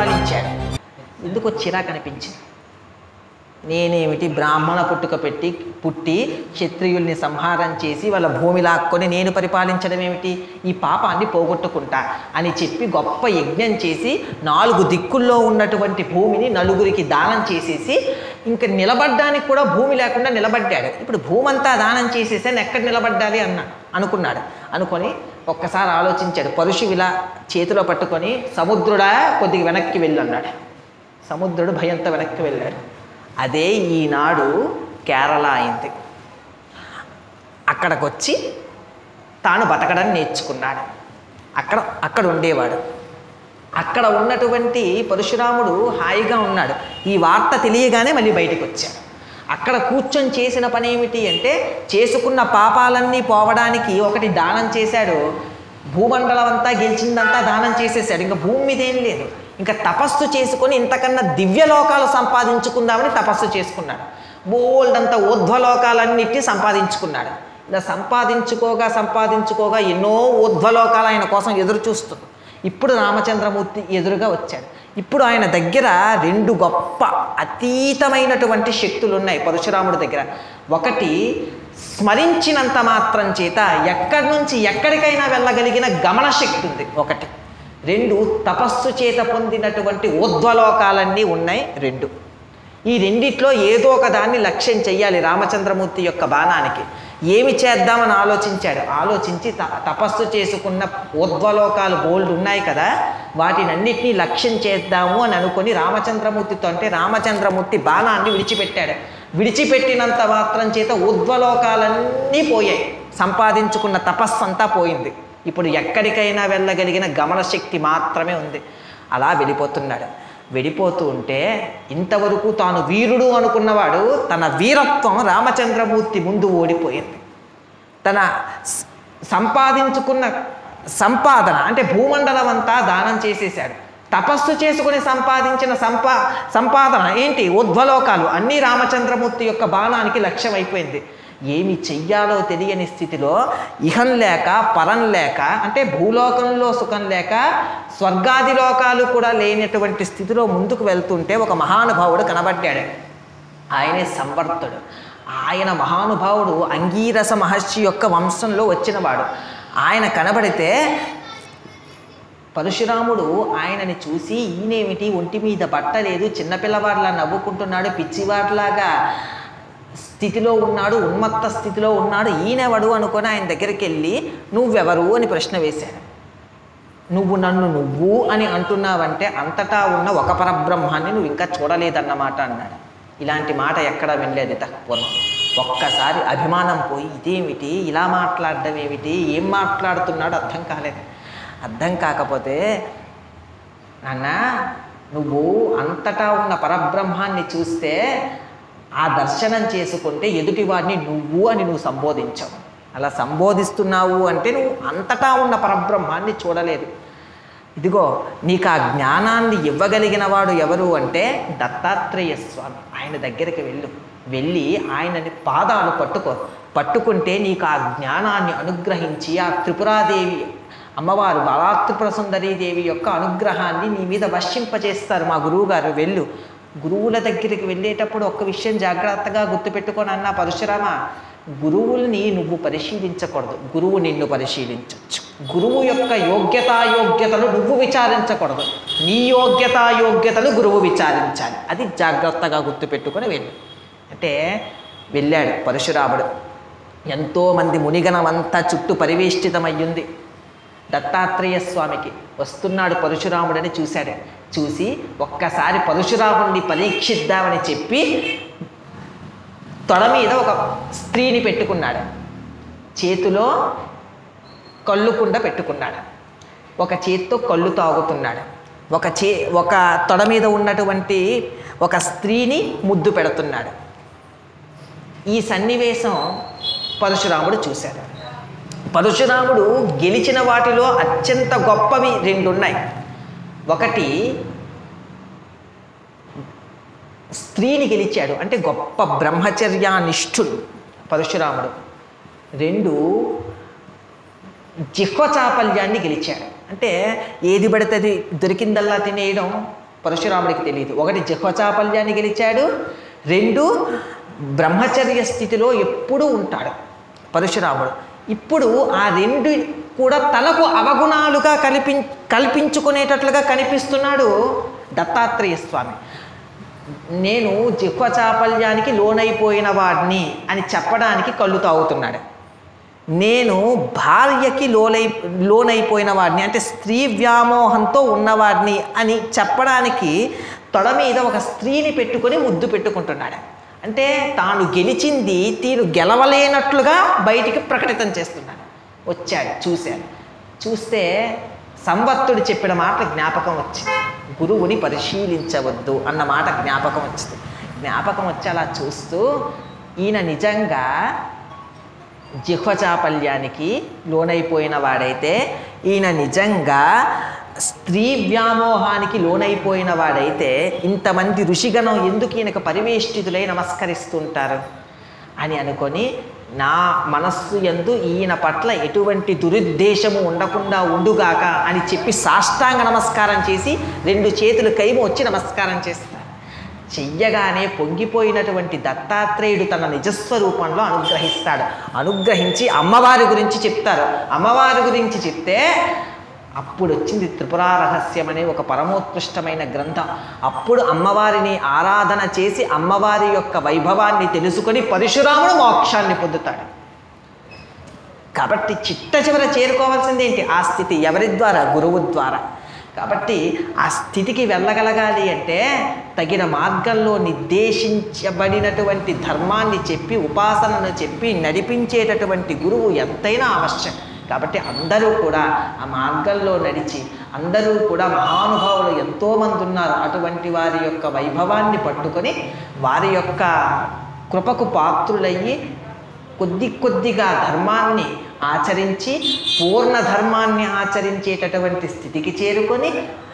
పరిపాలించాడు ఎందుకు చిరాకు అనిపించింది నేనేమిటి బ్రాహ్మణ పుట్టుక పెట్టి పుట్టి క్షత్రియుల్ని సంహారం చేసి వాళ్ళ భూమి లాక్కొని నేను పరిపాలించడం ఏమిటి ఈ పాపాన్ని పోగొట్టుకుంటా అని చెప్పి గొప్ప యజ్ఞం చేసి నాలుగు దిక్కుల్లో ఉన్నటువంటి భూమిని నలుగురికి దానం చేసేసి ఇంకా నిలబడ్డానికి కూడా భూమి లేకుండా నిలబడ్డాడు ఇప్పుడు భూమి అంతా దానం చేసేసాను ఎక్కడ నిలబడ్డాలి అన్నాడు అనుకున్నాడు అనుకొని ఒక్కసారి ఆలోచించాడు పరుషు ఇలా చేతిలో పట్టుకొని సముద్రుడా కొద్దిగా వెనక్కి వెళ్ళు అన్నాడు సముద్రుడు భయంతో వెనక్కి వెళ్ళాడు అదే ఈనాడు కేరళ అయింది అక్కడికి వచ్చి తాను బతకడం నేర్చుకున్నాడు అక్కడ అక్కడ ఉండేవాడు అక్కడ ఉన్నటువంటి పరశురాముడు హాయిగా ఉన్నాడు ఈ వార్త తెలియగానే మళ్ళీ బయటికి వచ్చాడు అక్కడ కూర్చొని చేసిన పని ఏమిటి అంటే చేసుకున్న పాపాలన్నీ పోవడానికి ఒకటి దానం చేశాడు భూమండలం అంతా గెలిచిందంతా దానం చేసేసాడు ఇంకా భూమి మీద ఏం లేదు ఇంకా తపస్సు చేసుకొని ఇంతకన్నా దివ్యలోకాలు సంపాదించుకుందామని తపస్సు చేసుకున్నాడు బోల్డంత ఊర్ధ్వలోకాలన్నిటి సంపాదించుకున్నాడు ఇలా సంపాదించుకోగా సంపాదించుకోగా ఎన్నో ఊర్ధ్వలోకాలు ఆయన కోసం ఎదురు చూస్తుంది ఇప్పుడు రామచంద్రమూర్తి ఎదురుగా వచ్చాడు ఇప్పుడు ఆయన దగ్గర రెండు గొప్ప అతీతమైనటువంటి శక్తులు ఉన్నాయి పరశురాముడి దగ్గర ఒకటి స్మరించినంత మాత్రం చేత ఎక్కడి నుంచి ఎక్కడికైనా వెళ్ళగలిగిన గమన శక్తి ఉంది ఒకటి రెండు తపస్సు చేత పొందినటువంటి ఊర్ధ్వలోకాలన్నీ ఉన్నాయి రెండు ఈ రెండిట్లో ఏదో ఒక దాన్ని లక్ష్యం చెయ్యాలి రామచంద్రమూర్తి యొక్క బాణానికి ఏమి చేద్దామని ఆలోచించాడు ఆలోచించి త తపస్సు చేసుకున్న ఊర్ధ్వలోకాలు బోల్డ్ ఉన్నాయి కదా వాటిని అన్నిటినీ లక్ష్యం చేద్దాము అని అనుకొని రామచంద్రమూర్తితో అంటే రామచంద్రమూర్తి బాణాన్ని విడిచిపెట్టాడు విడిచిపెట్టినంత మాత్రం చేత ఊర్ధ్వలోకాలన్నీ పోయాయి సంపాదించుకున్న తపస్సు అంతా పోయింది ఇప్పుడు ఎక్కడికైనా వెళ్ళగలిగిన గమన శక్తి మాత్రమే ఉంది అలా వెళ్ళిపోతున్నాడు వెళ్ళిపోతూ ఉంటే ఇంతవరకు తాను వీరుడు అనుకున్నవాడు తన వీరత్వం రామచంద్రమూర్తి ముందు ఓడిపోయింది తన స- సంపాదించుకున్న సంపాదన అంటే భూమండలం అంతా దానం చేసేశాడు తపస్సు చేసుకుని సంపాదించిన సంపా సంపాదన ఏంటి ఉద్వలోకాలు అన్నీ రామచంద్రమూర్తి యొక్క బాణానికి లక్ష్యం అయిపోయింది ఏమి చెయ్యాలో తెలియని స్థితిలో ఇహం లేక పరం లేక అంటే భూలోకంలో సుఖం లేక స్వర్గాది లోకాలు కూడా లేనటువంటి స్థితిలో ముందుకు వెళ్తుంటే ఒక మహానుభావుడు కనబడ్డాడు ఆయనే సంవర్తుడు ఆయన మహానుభావుడు అంగీరస మహర్షి యొక్క వంశంలో వచ్చినవాడు ఆయన కనబడితే పరశురాముడు ఆయనని చూసి ఈయనేమిటి ఒంటి మీద బట్ట లేదు చిన్నపిల్లవాడిలా నవ్వుకుంటున్నాడు పిచ్చివాడిలాగా స్థితిలో ఉన్నాడు ఉన్మత్త స్థితిలో ఉన్నాడు ఈయనెవడు అనుకొని ఆయన దగ్గరికి వెళ్ళి నువ్వెవరు అని ప్రశ్న వేశాడు నువ్వు నన్ను నువ్వు అని అంటున్నావంటే అంతటా ఉన్న ఒక పరబ్రహ్మాన్ని నువ్వు ఇంకా చూడలేదన్నమాట అన్నాడు ఇలాంటి మాట ఎక్కడ వినలేదు పూర్వం ఒక్కసారి అభిమానం పోయి ఇదేమిటి ఇలా మాట్లాడడం ఏమిటి ఏం మాట్లాడుతున్నాడు అర్థం కాలేదు అర్థం కాకపోతే నాన్న నువ్వు అంతటా ఉన్న పరబ్రహ్మాన్ని చూస్తే ఆ దర్శనం చేసుకుంటే ఎదుటివాడిని నువ్వు అని నువ్వు సంబోధించవు అలా సంబోధిస్తున్నావు అంటే నువ్వు అంతటా ఉన్న పరబ్రహ్మాన్ని చూడలేదు ఇదిగో నీకు ఆ జ్ఞానాన్ని ఇవ్వగలిగిన వాడు ఎవరు అంటే దత్తాత్రేయ స్వామి ఆయన దగ్గరికి వెళ్ళు వెళ్ళి ఆయనని పాదాలు పట్టుకో పట్టుకుంటే నీకు ఆ జ్ఞానాన్ని అనుగ్రహించి ఆ త్రిపురాదేవి అమ్మవారు బాలాత్రిపుర సుందరీదేవి యొక్క అనుగ్రహాన్ని నీ మీద వర్షింపజేస్తారు మా గురువుగారు వెళ్ళు గురువుల దగ్గరికి వెళ్ళేటప్పుడు ఒక్క విషయం జాగ్రత్తగా గుర్తుపెట్టుకొని అన్న పరశురామ గురువుల్ని నువ్వు పరిశీలించకూడదు గురువు నిన్ను పరిశీలించవచ్చు గురువు యొక్క యోగ్యతాయోగ్యతలు నువ్వు విచారించకూడదు నీ యోగ్యతాయోగ్యతలు గురువు విచారించాలి అది జాగ్రత్తగా గుర్తుపెట్టుకొని వెళ్ళు అంటే వెళ్ళాడు పరశురాముడు ఎంతోమంది మునిగణమంతా చుట్టూ పరివేష్టితమయ్యింది దత్తాత్రేయ స్వామికి వస్తున్నాడు పరశురాముడని చూశాడు చూసి ఒక్కసారి పరశురాముడిని పరీక్షిద్దామని చెప్పి తొడ మీద ఒక స్త్రీని పెట్టుకున్నాడు చేతిలో కళ్ళుకుండ పెట్టుకున్నాడు ఒక చేత్తో కళ్ళు తాగుతున్నాడు ఒక చే ఒక తొడ మీద ఉన్నటువంటి ఒక స్త్రీని ముద్దు పెడుతున్నాడు ఈ సన్నివేశం పరశురాముడు చూశాడు పరశురాముడు గెలిచిన వాటిలో అత్యంత గొప్పవి రెండు ఉన్నాయి ఒకటి స్త్రీని గెలిచాడు అంటే గొప్ప బ్రహ్మచర్యానిష్ఠుడు పరశురాముడు రెండు జిహ్వ చాపల్యాన్ని గెలిచాడు అంటే ఏది పడితే అది దొరికిందల్లా తినేయడం పరశురాముడికి తెలియదు ఒకటి జిహ్వచాపల్యాన్ని గెలిచాడు రెండు బ్రహ్మచర్య స్థితిలో ఎప్పుడూ ఉంటాడు పరశురాముడు ఇప్పుడు ఆ రెండు కూడా తనకు అవగుణాలుగా కల్పి కల్పించుకునేటట్లుగా కనిపిస్తున్నాడు దత్తాత్రేయ స్వామి నేను జిహ్వ చాపల్యానికి లోనైపోయిన వాడిని అని చెప్పడానికి కళ్ళు తాగుతున్నాడు నేను భార్యకి లోనై లోనైపోయిన వాడిని అంటే స్త్రీ వ్యామోహంతో ఉన్నవాడిని అని చెప్పడానికి తొడ మీద ఒక స్త్రీని పెట్టుకొని ముద్దు పెట్టుకుంటున్నాడు అంటే తాను గెలిచింది తీరు గెలవలేనట్లుగా బయటికి ప్రకటితం చేస్తున్నాడు వచ్చాడు చూశాడు చూస్తే సంవత్తుడు చెప్పిన మాట జ్ఞాపకం వచ్చింది గురువుని పరిశీలించవద్దు అన్న మాట జ్ఞాపకం వచ్చింది జ్ఞాపకం వచ్చి అలా చూస్తూ ఈయన నిజంగా జిహ్వచాపల్యానికి లోనైపోయిన వాడైతే ఈయన నిజంగా స్త్రీ వ్యామోహానికి లోనైపోయిన వాడైతే ఇంతమంది ఋషిగణం ఎందుకు ఈయనకు పరివేష్టితులై నమస్కరిస్తుంటారు అని అనుకొని నా మనస్సు ఎందు ఈయన పట్ల ఎటువంటి దురుద్దేశము ఉండకుండా ఉండుగాక అని చెప్పి సాష్టాంగ నమస్కారం చేసి రెండు చేతులు కైము వచ్చి నమస్కారం చేస్తారు చెయ్యగానే పొంగిపోయినటువంటి దత్తాత్రేయుడు తన నిజస్వరూపంలో అనుగ్రహిస్తాడు అనుగ్రహించి అమ్మవారి గురించి చెప్తారు అమ్మవారి గురించి చెప్తే అప్పుడు వచ్చింది త్రిపురా రహస్యం అనే ఒక పరమోత్కృష్టమైన గ్రంథం అప్పుడు అమ్మవారిని ఆరాధన చేసి అమ్మవారి యొక్క వైభవాన్ని తెలుసుకొని పరశురాముడు మోక్షాన్ని పొందుతాడు కాబట్టి చిట్ట చివర చేరుకోవాల్సిందేంటి ఆ స్థితి ఎవరి ద్వారా గురువు ద్వారా కాబట్టి ఆ స్థితికి వెళ్ళగలగాలి అంటే తగిన మార్గంలో నిర్దేశించబడినటువంటి ధర్మాన్ని చెప్పి ఉపాసనను చెప్పి నడిపించేటటువంటి గురువు ఎంతైనా ఆవశ్యం కాబట్టి అందరూ కూడా ఆ మార్గంలో నడిచి అందరూ కూడా మహానుభావులు ఎంతోమంది ఉన్నారు అటువంటి వారి యొక్క వైభవాన్ని పట్టుకొని వారి యొక్క కృపకు పాత్రులయ్యి కొద్ది కొద్దిగా ధర్మాన్ని ఆచరించి పూర్ణ ధర్మాన్ని ఆచరించేటటువంటి స్థితికి చేరుకొని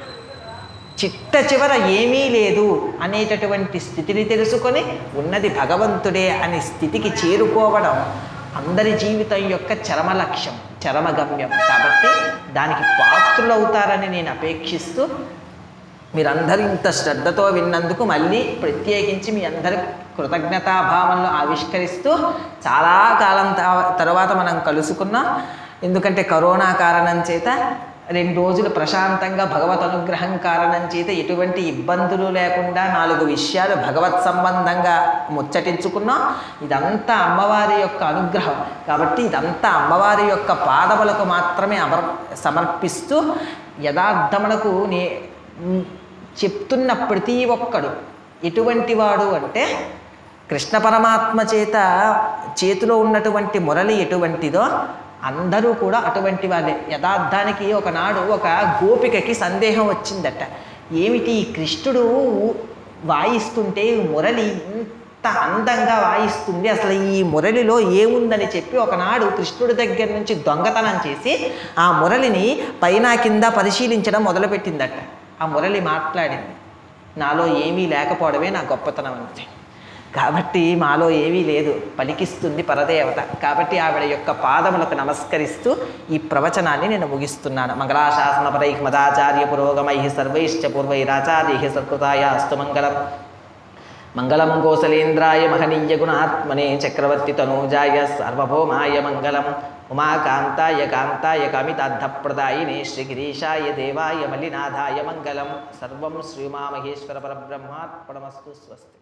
చిట్ట చివర ఏమీ లేదు అనేటటువంటి స్థితిని తెలుసుకొని ఉన్నది భగవంతుడే అనే స్థితికి చేరుకోవడం అందరి జీవితం యొక్క చరమ లక్ష్యం చరమ గమ్యం కాబట్టి దానికి పాత్రులవుతారని నేను అపేక్షిస్తూ మీరందరూ ఇంత శ్రద్ధతో విన్నందుకు మళ్ళీ ప్రత్యేకించి మీ అందరి కృతజ్ఞతాభావంలో ఆవిష్కరిస్తూ చాలా కాలం తా- తర్వాత మనం కలుసుకున్నాం ఎందుకంటే కరోనా కారణం చేత రెండు రోజులు ప్రశాంతంగా భగవత్ అనుగ్రహం కారణం చేత ఎటువంటి ఇబ్బందులు లేకుండా నాలుగు విషయాలు భగవత్ సంబంధంగా ముచ్చటించుకున్నాం ఇదంతా అమ్మవారి యొక్క అనుగ్రహం కాబట్టి ఇదంతా అమ్మవారి యొక్క పాదములకు మాత్రమే అమర్ సమర్పిస్తూ యథార్థమునకు నే చెప్తున్న ప్రతి ఒక్కడు ఎటువంటి వాడు అంటే కృష్ణ పరమాత్మ చేత చేతిలో ఉన్నటువంటి మురళి ఎటువంటిదో అందరూ కూడా అటువంటి వాళ్ళే యథార్థానికి ఒకనాడు ఒక గోపికకి సందేహం వచ్చిందట ఏమిటి ఈ కృష్ణుడు వాయిస్తుంటే ఈ మురళి ఇంత అందంగా వాయిస్తుంది అసలు ఈ మురళిలో ఏముందని చెప్పి ఒకనాడు కృష్ణుడి దగ్గర నుంచి దొంగతనం చేసి ఆ మురళిని పైన కింద పరిశీలించడం మొదలుపెట్టిందట ఆ మురళి మాట్లాడింది నాలో ఏమీ లేకపోవడమే నా గొప్పతనం అంతే కాబట్టి మాలో ఏమీ లేదు పలికిస్తుంది పరదేవత కాబట్టి ఆవిడ యొక్క పాదములకు నమస్కరిస్తూ ఈ ప్రవచనాన్ని నేను ముగిస్తున్నాను మంగళాశాసన పరై మదాచార్య పురోగమై సర్వైశ్చ పూర్వైరాచార్య సత్కృతాయ అస్తు మంగళం మంగళం కోసలేంద్రాయ మహనీయ గుణాత్మనే చక్రవర్తి తనూజాయ సార్వభౌమాయ మంగళం ఉమాకాంతాయ కాంతాయ కమితార్థప్రదాయినే శ్రీగిరీశాయ దేవాయ మల్లినాథాయ మంగళం సర్వం శ్రీమామహేశ్వర పరబ్రహ్మాత్మనమస్తు స్వస్తి